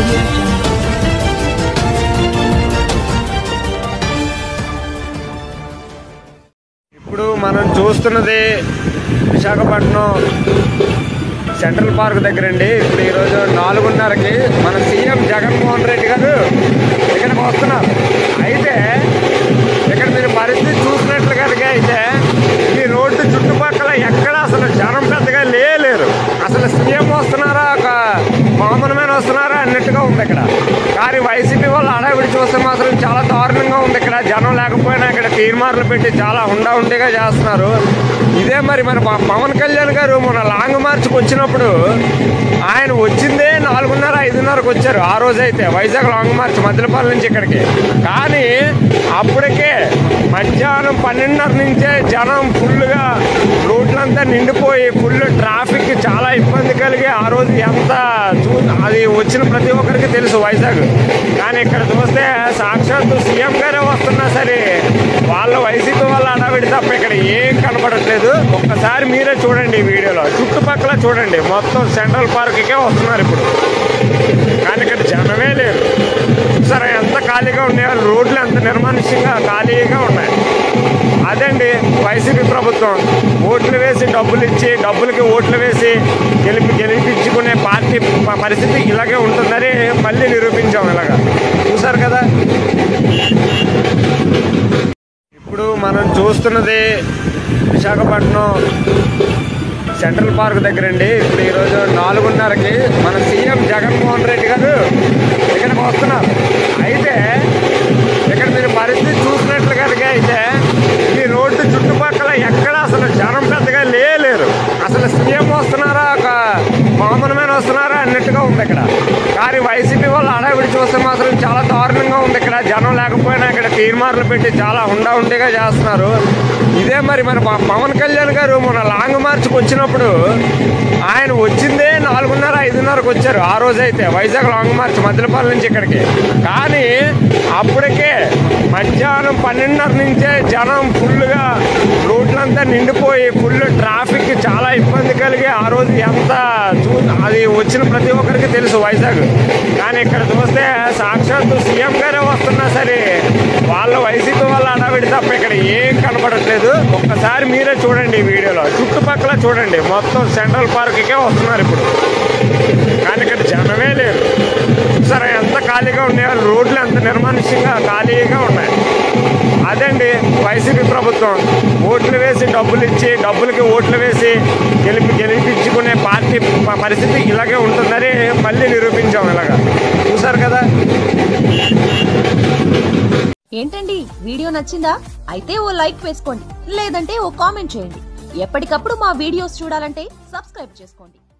audio jungle. ఇప్పుడు మనం చూస్తున్నది విశాఖపట్నం సెంట్రల్ పార్క్ దగ్గర అండి ఇప్పుడు ఈరోజు నాలుగున్నరకి మన సీఎం జగన్మోహన్ రెడ్డి గారు ఇక్కడికి వస్తున్నారు అయితే ఇక్కడ మీరు పరిస్థితి చూసినట్లు కనుక అయితే ఈ రోడ్డు చుట్టుపక్కల ఎక్కడ అసలు జనం పెద్దగా లేరు అసలు సీఎం వస్తున్నారా ఒక కామన్ మ్యాన్ వస్తున్నారా అన్నట్టుగా ఉంది ఇక్కడ కానీ వైసీపీ వాళ్ళు అడవిడి చూస్తే మాత్రం చాలా దారుణంగా ఉంది ఇక్కడ జనం లేకపోయినా ఇక్కడ తీర్మానాలు పెట్టి చాలా హుండా ఉండిగా చేస్తున్నారు ఇదే మరి మన ప- పవన్ కళ్యాణ్ గారు మన లాంగ్ మార్చ్కి వచ్చినప్పుడు ఆయన వచ్చిందే నాలుగున్నర ఐదున్నరకు వచ్చారు ఆ రోజైతే వైజాగ్ లాంగ్ మార్చ్ మధ్యలపాలెం నుంచి ఇక్కడికి కానీ అప్పటికే మధ్యాహ్నం పన్నెండున్నర నుంచే జనం ఫుల్గా రోడ్లంతా నిండిపోయి ఫుల్ ట్రాఫిక్ చాలా ఇబ్బంది కలిగి ఆ రోజు ఎంత చూ అది వచ్చిన ప్రతి ఒక్కరికి తెలుసు వైజాగ్ కానీ ఇక్కడ చూస్తే సాక్షాత్తు సీఎం గారే వస్తున్నా సరే వాళ్ళ వైసీపీ వాళ్ళ అడవిడి తప్ప ఇక్కడ ఏం కనపడట్లేదు ఒక్కసారి మీరే చూడండి ఈ వీడియోలో చుట్టుపక్కల చూడండి మొత్తం సెంట్రల్ పార్క్కే వస్తున్నారు ఇప్పుడు కానీ ఇక్కడ జనమే లేరు సరే ఎంత ఖాళీగా ఉన్నాయో రోడ్లు ఎంత నిర్మానుష్యంగా ఖాళీగా ఉన్నాయి అదండి వైసీపీ ప్రభుత్వం ఓట్లు వేసి డబ్బులు ఇచ్చి డబ్బులకి ఓట్లు వేసి గెలిపి గెలిపించుకునే పార్టీ ప- పరిస్థితి ఇలాగే ఉంటుందని మళ్ళీ నిరూపించాం ఇలాగా చూసారు కదా ఇప్పుడు మనం చూస్తున్నది విశాఖపట్నం సెంట్రల్ పార్క్ దగ్గర అండి ఇప్పుడు ఈరోజు నాలుగున్నరకి మన సీఎం జగన్మోహన్ రెడ్డి గారు ఇక్కడికి వస్తున్నారు అయితే ఇక్కడ మీరు పరిస్థితి చూసినట్లు కనుక అయితే ఈ రోడ్డు చుట్టుపక్కల ఎక్కడ అసలు జనం పెద్దగా లేరు అసలు సీఎం వస్తున్నారా ఒక కామన్ మ్యాన్ వస్తున్నారా అన్నట్టుగా ఉంది ఇక్కడ కానీ వైసీపీ వాళ్ళు అడవిడి చూస్తే మాత్రం చాలా దారుణంగా ఉంది ఇక్కడ జనం లేకపోయినా ఇక్కడ తీర్మానాలు పెట్టి చాలా హుండా ఉండిగా చేస్తున్నారు ఇదే మరి మన ప- పవన్ కళ్యాణ్ గారు మన లాంగ్ మార్చ్కి వచ్చినప్పుడు ఆయన వచ్చిందే నాలుగున్నర ఐదున్నరకు వచ్చారు ఆ రోజైతే వైజాగ్ లాంగ్ మార్చ్ మధ్యలపాలెం నుంచి ఇక్కడికి కానీ అప్పటికే మధ్యాహ్నం పన్నెండున్నర నుంచే జనం ఫుల్గా రోడ్లంతా నిండిపోయి ఫుల్ ట్రాఫిక్ చాలా ఇబ్బంది కలిగి ఆ రోజు ఎంత చూ అది వచ్చిన ప్రతి ఒక్కరికి తెలుసు వైజాగ్ కానీ ఇక్కడ చూస్తే సాక్షాత్తు సీఎం గారే వస్తున్నా సరే వాళ్ళ వైసీపీ వాళ్ళ అడవిడి తప్ప ఇక్కడ ఏం కనపడట్లేదు ఒక్కసారి మీరే చూడండి ఈ వీడియోలో చుట్టుపక్కల చూడండి మొత్తం సెంట్రల్ పార్క్కే వస్తున్నారు ఇప్పుడు కానీ ఇక్కడ జనమే లేరు సరే ఎంత ఖాళీగా ఉన్నాయో రోడ్లు ఎంత నిర్మానుష్యంగా ఖాళీగా ఉన్నాయి అదండి వైసీపీ ప్రభుత్వం ఓట్లు వేసి డబ్బులు ఇచ్చి డబ్బులకి ఓట్లు వేసి గెలిపి గెలిపించుకునే పార్టీ ప- పరిస్థితి ఇలాగే ఉంటుందని మళ్ళీ నిరూపించాం ఇలాగా చూసారు కదా ఏంటండి వీడియో నచ్చిందా అయితే ఓ లైక్ వేసుకోండి లేదంటే ఓ కామెంట్ చేయండి ఎప్పటికప్పుడు మా వీడియోస్ చూడాలంటే సబ్స్క్రైబ్ చేసుకోండి